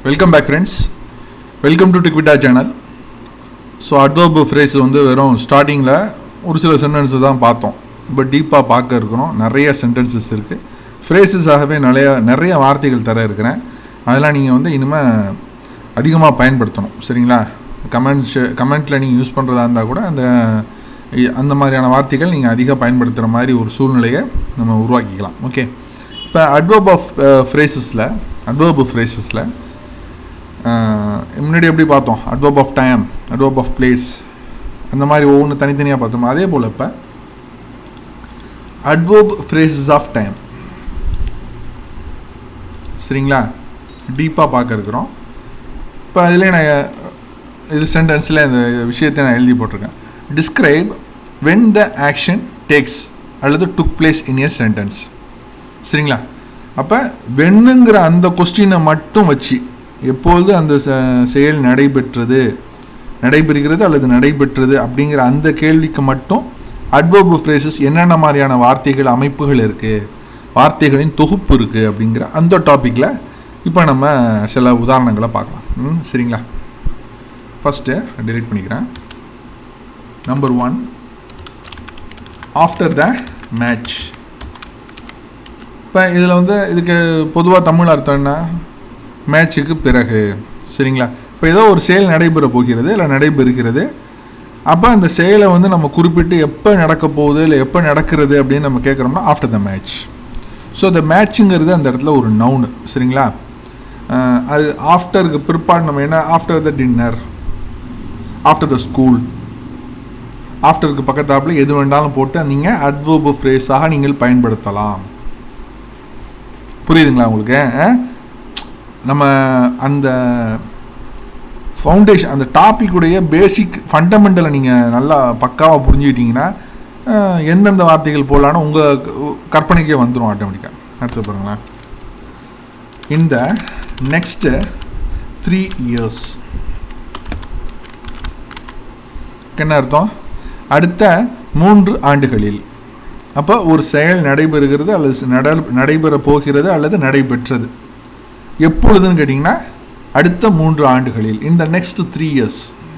Welcome back friends welcome to டிக்விட்டா channel so adverb phrase வந்து வெறும் ஸ்டார்டிங்கில் ஒரு சில சென்டென்ஸை தான் பார்த்தோம் இப்போ டீப்பாக பார்க்க இருக்கிறோம் நிறைய சென்டென்சஸ் இருக்குது ஃப்ரேஸஸாகவே நிறைய நிறைய வார்த்தைகள் தர இருக்கிறேன் அதெல்லாம் நீங்கள் வந்து இனிமேல் அதிகமாக பயன்படுத்தணும் சரிங்களா கமெண்ட்ஸ் கமெண்ட்டில் நீங்கள் யூஸ் பண்ணுறதா இருந்தால் கூட அந்த இ- அந்த மாதிரியான வார்த்தைகள் நீங்கள் அதிகம் பயன்படுத்துகிற மாதிரி ஒரு சூழ்நிலையை நம்ம உருவாக்கிக்கலாம் ஓகே இப்போ அட்வர்ப் ஆஃப் ஃப்ரேசஸில் அட்வர்பு ஃப்ரேசஸில் முன்னாடி எப்படி பார்த்தோம் adverb of time adverb of place அந்த மாதிரி ஒவ்வொன்று தனித்தனியாக பார்த்தோம் அதே போல் இப்போ அட்வர்ப் ஃப்ரேசஸ் ஆஃப் டைம் சரிங்களா டீப்பாக பார்க்க இருக்கிறோம் இப்போ அதிலே நான் இது சென்டென்ஸில் இந்த விஷயத்தை நான் எழுதி போட்டிருக்கேன் describe when the action takes அல்லது டுக் பிளேஸ் இன் எ சென்டென்ஸ் சரிங்களா அப்போ வெண்ணுங்கிற அந்த கொஸ்டினை மட்டும் வச்சு எப்பொழுது அந்த செ- செயல் நடைபெற்றது நடைபெறுகிறது அல்லது நடைபெற்றது அப்படிங்கிற அந்த கேள்விக்கு மட்டும் அட்வர்பு ஃப்ரேசஸ் என்னென்ன மாதிரியான வார்த்தைகள் அமைப்புகள் இருக்குது வார்த்தைகளின் தொகுப்பு இருக்குது அப்படிங்கிற அந்த டாப்பிக்கில் இப்போ நம்ம சில உதாரணங்களை பார்க்கலாம் ம், சரிங்களா ஃபஸ்ட்டு delete பண்ணிக்கிறேன் number one after the match இப்போ இதில் வந்து இதுக்கு பொதுவாக தமிழ் அர்த்தம் என்ன மேட்ச்சுக்கு பிறகு சரிங்களா இப்போ ஏதோ ஒரு செயல் நடைபெற போகிறது இல்லை நடைபெறுகிறது அப்போ அந்த செயலை வந்து நம்ம குறிப்பிட்டு எப்போ நடக்க போகுது இல்லை எப்போ நடக்கிறது அப்படின்னு நம்ம கேட்குறோம்னா after the match so the மேட்ச்சுங்கிறது அந்த இடத்துல ஒரு நவுனு சரிங்களா அஹ் அது ஆஃப்டருக்கு பிற்பாடு நம்ம என்ன after the dinner after the school ஆஃப்டருக்கு பக்கத்தாப்புல எது வேண்டாலும் போட்டு நீங்கள் அட்வர்பு ஃப்ரேஸாக நீங்கள் பயன்படுத்தலாம் புரியுதுங்களா உங்களுக்கு அஹ்? நம்ம அந்த ஃபவுண்டேஷன் அந்த டாப்பிக்குடைய பேசிக் ஃபண்டமெண்டலை நீங்கள் நல்லா பக்காவாக புரிஞ்சுக்கிட்டீங்கன்னா அஹ், எந்தெந்த வார்த்தைகள் போடலான்னு உங்கள் கற்பனைக்கே வந்துடும் ஆட்டோமேட்டிக்காக அடுத்து பாருங்களேன் இந்த நெக்ஸ்ட்டு த்ரீ இயர்ஸ் என்ன அர்த்தம் அடுத்த மூன்று ஆண்டுகளில் அப்போ ஒரு செயல் நடைபெறுகிறது அல்லது நட நடைபெற போகிறது அல்லது நடைபெற்றது எப்பொழுதுன்னு கேட்டிங்கன்னா அடுத்த மூன்று ஆண்டுகளில் இந்த நெக்ஸ்ட் த்ரீ இயர்ஸ்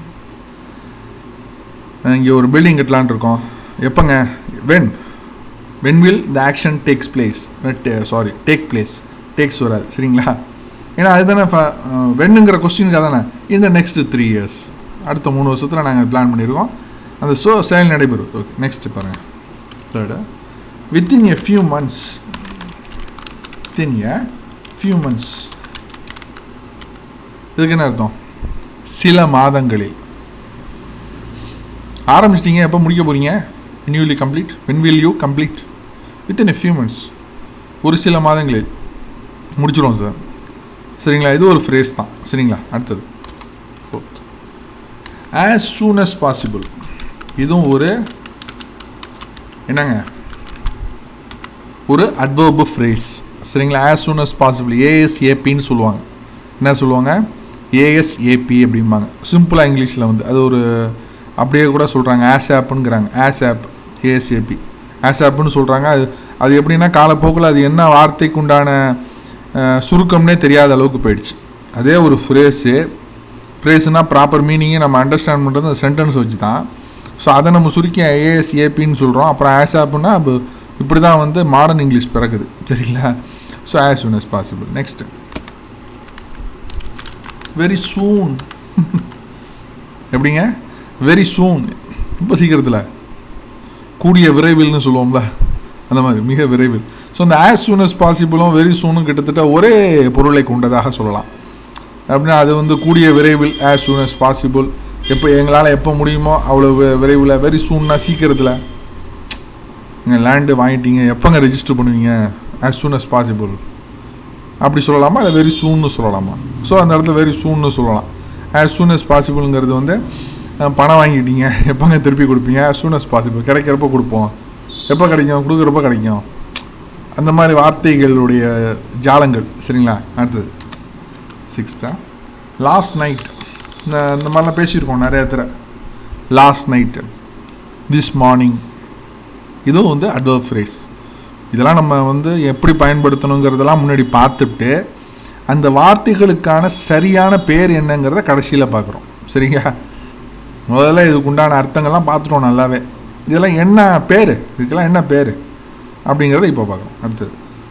இங்கே ஒரு பில்டிங் கட்டலான் இருக்கோம் எப்போங்க when when will the action takes place sorry take place takes வராது சரிங்களா ஏன்னா அதுதானே வென்னுங்கிற கொஸ்டினுக்காக தானே இந்த நெக்ஸ்ட் த்ரீ இயர்ஸ் அடுத்த மூணு வருஷத்தில் நாங்கள் பிளான் பண்ணியிருக்கோம் அந்த ஷோ செயல் நடைபெறும் ஓகே நெக்ஸ்ட் பாருங்கள் third within a few months within a few months இதுக்கு என்ன அர்த்தம் சில மாதங்களில் ஆரம்பிச்சிட்டீங்க எப்போ முடிக்க போகிறீங்க newly complete when will you complete within a few months ஒரு சில மாதங்களில் முடிச்சிருவோம் சார் சரிங்களா இது ஒரு ஃப்ரேஸ் தான் சரிங்களா அடுத்தது fourth as soon as possible இதுவும் ஒரு என்னங்க ஒரு அட்வர்பு ஃப்ரேஸ் சரிங்களா ஆஸ் சூன் as பாசிபிள் ஏஎஸ்ஏபின்னு சொல்லுவாங்க என்ன சொல்லுவாங்க ஏஎஸ்ஏபி அப்படிம்பாங்க சிம்பிளாக இங்கிலீஷில் வந்து அது ஒரு அப்படியே கூட சொல்கிறாங்க ஆஸ் ஆப்புங்கிறாங்க ஆஸ் ஆப் ஏஎஸ்ஏபி ஆஸ் ஆப்னு சொல்கிறாங்க அது அது எப்படின்னா காலப்போக்கில் அது என்ன வார்த்தைக்கு உண்டான அஹ், சுருக்கம்னே தெரியாத அளவுக்கு போயிடுச்சு அதே ஒரு ஃப்ரேஸு ஃப்ரேஸ்னால் ப்ராப்பர் மீனிங்கை நம்ம அண்டர்ஸ்டாண்ட் பண்ணுறது அந்த சென்டென்ஸ் வச்சு தான் ஸோ அதை நம்ம சுருக்கி ஏஎஸ்ஏபின்னு சொல்கிறோம் அப்புறம் ஆஸ் ஆப்னா அப்போ இப்படி தான் வந்து மாடர்ன் இங்கிலீஷ் பிறக்குது சரிங்களா so as soon as possible next very soon எப்படிங்க வெரி சூன் ரொம்ப சீக்கிரத்தில் கூடிய விரைவில்னு சொல்லுவோம்ல அந்த மாதிரி மிக விரைவில் ஸோ அந்த ஆஸ் soon as பாசிபிளும் வெரி சூனும் கிட்டத்தட்ட ஒரே பொருளை கொண்டதாக சொல்லலாம் அப்படின்னா அது வந்து கூடிய விரைவில் ஆஸ் soon as பாசிபிள் எப்போ எங்களால் எப்போ முடியுமோ அவ்வளோ வி- விரைவில் வெரி சூன்னா சீக்கிரத்தில் நீங்கள் லேண்டு வாங்கிட்டீங்க எப்போங்க ரெஜிஸ்டர் பண்ணுவீங்க ஆஸ் soon as பாசிபிள் அப்படி சொல்லலாமா இல்லை வெரி சூன்னு சொல்லலாமா ஸோ அந்த இடத்துல வெரி சூன்னு சொல்லலாம் ஆஸ் soon as பாசிபிள்ங்கிறது வந்து அஹ், பணம் வாங்கிட்டீங்க எப்போங்க திருப்பி கொடுப்பீங்க as soon as பாசிபிள் கிடைக்கிறப்ப கொடுப்போம் எப்போ கிடைக்கும் கொடுக்குறப்ப கிடைக்கும் அந்த மாதிரி வார்த்தைகளுடைய ஜாலங்கள் சரிங்களா அடுத்தது சிக்ஸ்த்தா லாஸ்ட் நைட் இந்த இந்த மாதிரிலாம் பேசியிருக்கோம் நிறைய தடவை லாஸ்ட் நைட்டு திஸ் மார்னிங் இதுவும் வந்து அட்வர்ப் ஃப்ரேஸ் இதெல்லாம் நம்ம வந்து எப்படி பயன்படுத்தணுங்கிறதெல்லாம் முன்னாடி பார்த்துட்டு அந்த வார்த்தைகளுக்கான சரியான பேர் என்னங்கிறத கடைசியில் பார்க்குறோம் சரிங்க முதல்ல இதுக்கு உண்டான அர்த்தங்கள்லாம் பார்த்துட்டோம் நல்லாவே இதெல்லாம் என்ன பேர் இதுக்கெல்லாம் என்ன பேர் அப்படிங்கிறத இப்போ பார்க்குறோம் அடுத்தது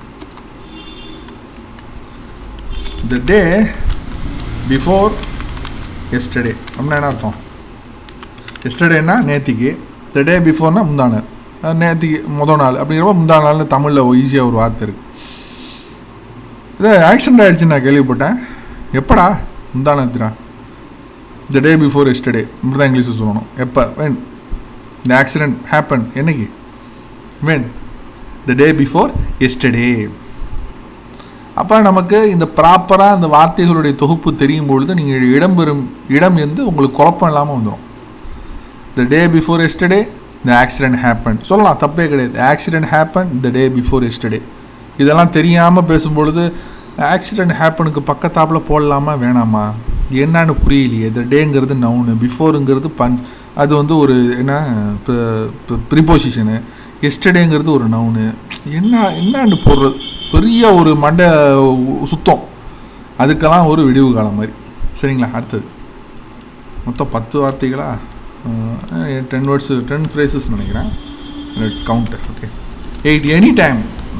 த டே பிஃபோர் எஸ்டர்டே அப்படின்னா என்ன அர்த்தம் எஸ்டர்டேனா நேத்திக்கு த டே பிஃபோர்னா முந்தா நாள் அஹ் நேத்திக்கு முத நாள் அப்படிங்கிறப்ப முந்தா நாள்னு தமிழில் ஈஸியாக ஒரு வார்த்தை இருக்குது இது ஆக்சிடென்ட் ஆகிடுச்சு நான் கேள்விப்பட்டேன் எப்படா முந்தா நேரத்துடா த டே பிஃபோர் எஸ்டர்டே இப்படி தான் இங்கிலீஷில் சொல்லணும் எப்போ வென் த ஆக்சிடென்ட் ஹேப்பன் என்னைக்கு when the day before yesterday அப்போ நமக்கு இந்த ப்ராப்பராக அந்த வார்த்தைகளுடைய தொகுப்பு தெரியும் பொழுது நீங்கள் இடம்பெறும் இடம் வந்து உங்களுக்கு குழப்பம் இல்லாமல் வந்துடும் the day before yesterday the accident happen சொல்லலாம் தப்பே கிடையாது accident happen the day before yesterday இதெல்லாம் தெரியாமல் பேசும்பொழுது ஆக்சிடென்ட் ஹேப்பனுக்கு பக்கத்தாப்பில் போடலாமா வேணாமா என்னன்னு புரியலையே த டேங்கிறது நவுனு பிஃபோருங்கிறது பஞ்ச் அது வந்து ஒரு என்ன ப்ரிப்போசிஷனு எஸ்டர்டேங்கிறது ஒரு நவுனு என்ன என்னன்னு போடுறது பெரிய ஒரு மண்டை சுத்தம் அதுக்கெல்லாம் ஒரு விடிவு காலம் மாதிரி சரிங்களா அடுத்தது மொத்தம் பத்து வார்த்தைகளா டென் வேர்ட்ஸு டென் ஃப்ரேசஸ் நினைக்கிறேன் counter okay eight any time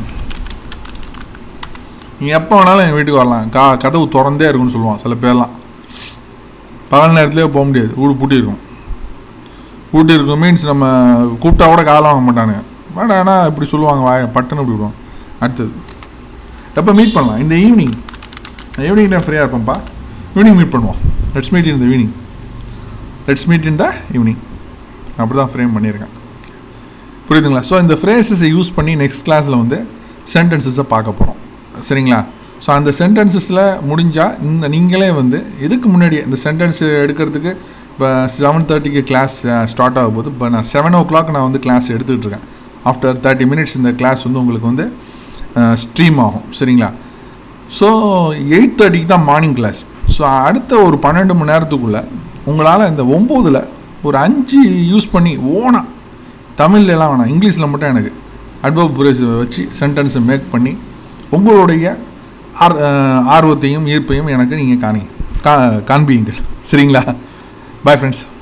நீ எப்போ வேணாலும் எங்கள் வீட்டுக்கு வரலாம் கா கதவு திறந்தே இருக்குன்னு சொல்லுவான் சில பேர்லாம் பகல் நேரத்துலேயே போக முடியாது வீடு பூட்டி இருக்கும் பூட்டி இருக்கும் மீன்ஸ் நம்ம கூப்பிட்டா கூட காலம் வாங்க மாட்டானுங்க வேணா ஆனால் இப்படி சொல்லுவாங்க வாய பட்டுன்னு இப்படி விடுவோம் அடுத்தது எப்போ மீட் பண்ணலாம் இந்த ஈவினிங் நான் ஈவினிங் டைம் ஃப்ரீயாக இருப்பேன்ப்பா ஈவினிங் மீட் பண்ணுவோம் let's meet in the evening let's meet in the evening அப்படி தான் ஃப்ரேம் பண்ணியிருக்கேன் புரியுதுங்களா ஸோ இந்த ஃப்ரேசஸை யூஸ் பண்ணி நெக்ஸ்ட் கிளாஸில் வந்து சென்டென்சஸை பார்க்க போகிறோம் சரிங்களா ஸோ அந்த சென்டென்சஸில் முடிஞ்சால் இந்த நீங்களே வந்து இதுக்கு முன்னாடி இந்த சென்டென்ஸ் எடுக்கிறதுக்கு இப்போ செவன் தேர்ட்டிக்கு கிளாஸ் ஸ்டார்ட் ஆகும் போது இப்போ நான் செவன் ஓ கிளாக் நான் வந்து கிளாஸ் எடுத்துக்கிட்டு இருக்கேன் ஆஃப்டர் தேர்ட்டி மினிட்ஸ் இந்த கிளாஸ் வந்து உங்களுக்கு வந்து ஸ்ட்ரீம் ஆகும் சரிங்களா ஸோ எயிட் தேர்ட்டிக்கு தான் மார்னிங் கிளாஸ் ஸோ அடுத்த ஒரு பன்னெண்டு மணி நேரத்துக்குள்ளே உங்களால் இந்த ஒம்போதில் ஒரு அஞ்சு யூஸ் பண்ணி ஓனா தமிழ்லலாம் வேணாம் இங்கிலீஷில் மட்டும் எனக்கு அட்வர்ப் ஃப்ரேஸ் வச்சு சென்டென்ஸை மேக் பண்ணி உங்களுடைய ஆர் ஆர்வத்தையும் ஈர்ப்பையும் எனக்கு நீங்கள் காணி கா காண்பியுங்கள் சரிங்களா பாய் ஃப்ரெண்ட்ஸ்